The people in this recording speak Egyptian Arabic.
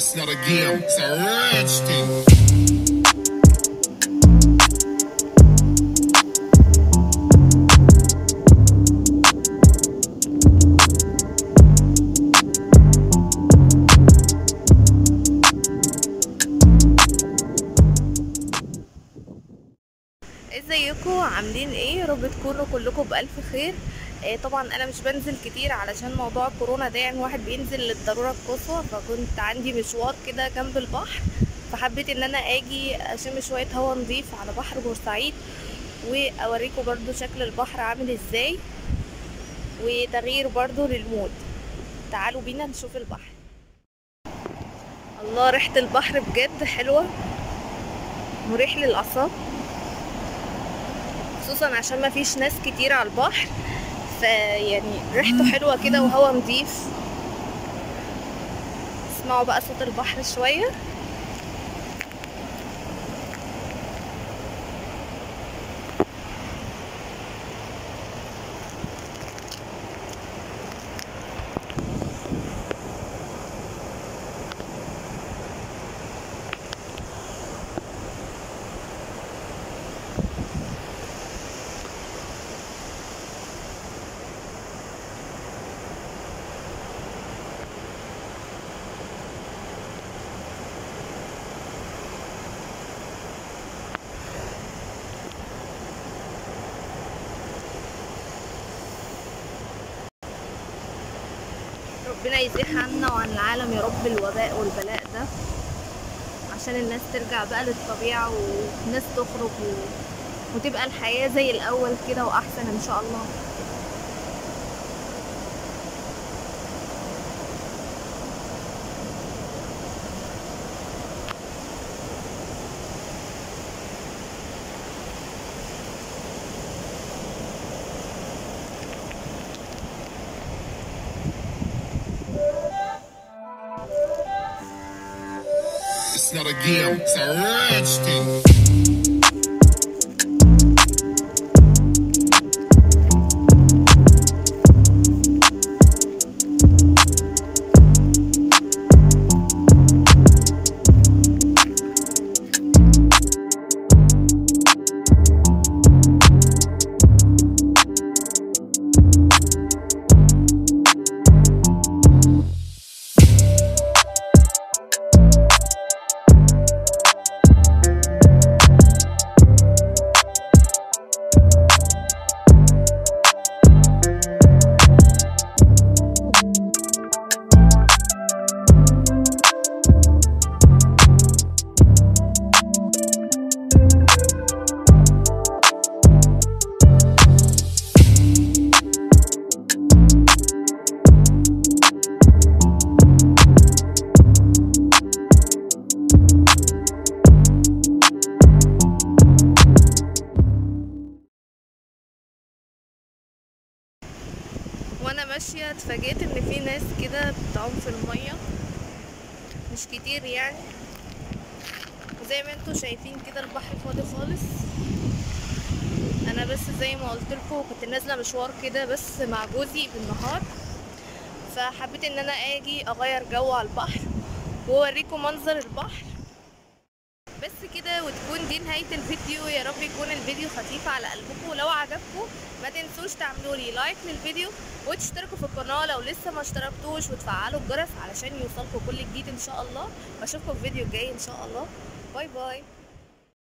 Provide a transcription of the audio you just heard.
It's not a game, it's a rich thing. ازيكم عاملين ايه يا رب تكونوا كلكم بالف خير إيه طبعا انا مش بنزل كتير علشان موضوع كورونا ده يعني واحد بينزل للضروره القصوى فكنت عندي مشوار كده جنب البحر فحبيت ان انا اجي اشم شويه هوا نضيف على بحر بورسعيد واوريكم برضو شكل البحر عامل ازاي وتغيير برضو للمود تعالوا بينا نشوف البحر الله ريحه البحر بجد حلوه مريح للاعصاب خصوصا عشان ما فيش ناس كتير على البحر فيعني ريحته حلوه كده وهوا نضيف اسمعوا بقى صوت البحر شويه ربنا يزيح عنا وعن العالم يا رب الوباء والبلاء ده عشان الناس ترجع بقى للطبيعة والناس تخرج و... وتبقى الحياة زي الأول كده وأحسن إن شاء الله It's not a game, it's a rich thing. وانا ماشية اتفاجئت ان في ناس كده بتعوم في المية مش كتير يعني وزي ما انتوا شايفين كده البحر فاضي خالص انا بس زي ما قلت لكم كنت نازله مشوار كده بس مع جوزي بالنهار فحبيت ان انا اجي اغير جو على البحر واوريكم منظر البحر بس كده وتكون دي نهاية الفيديو يا رب يكون الفيديو خفيف على قلبكم ولو عجبكم ما تنسوش تعملوا لي لايك للفيديو وتشتركوا في القناة لو لسه ما اشتركتوش وتفعلوا الجرس علشان يوصلكم كل جديد ان شاء الله واشوفكم في الفيديو الجاي ان شاء الله باي باي